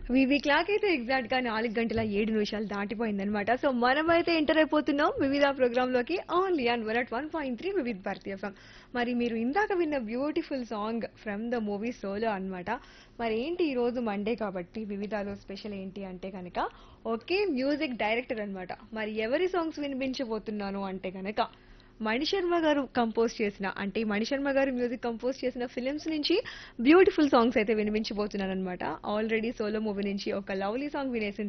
వివి clock అయితే exact గా నాలుగు గంటల ఏడు నిమిషాలు దాటిపోయిందనమాట సో మనమైతే ఎంటర్ అయిపోతున్నాం వివిధ ప్రోగ్రామ్ లోకి only and one at one point three Vividh Bharati F M మరి మీరు ఇందాక విన్న beautiful song from the movie Solo అన్నమాట మరి ఏంటి ఈ రోజు మండే కాబట్టి వివిధాలో స్పెషల్ ఏంటి అంటే కనుక ఒకే మ్యూజిక్ డైరెక్టర్ అన్నమాట మరి ఎవరి సాంగ్స్ వినిపించబోతున్నాను అంటే కనుక మణిశర్మ గారు కంపోజ్ చేసిన అంటే మణిశర్మ గారు మ్యూజిక్ కంపోజ్ చేసిన ఫిలిమ్స్ నుంచి బ్యూటిఫుల్ సాంగ్స్ అయితే వినిపించబోతున్నాను అనమాట ఆల్రెడీ సోలో మూవీ నుంచి ఒక లవ్లీ సాంగ్ వినేసిన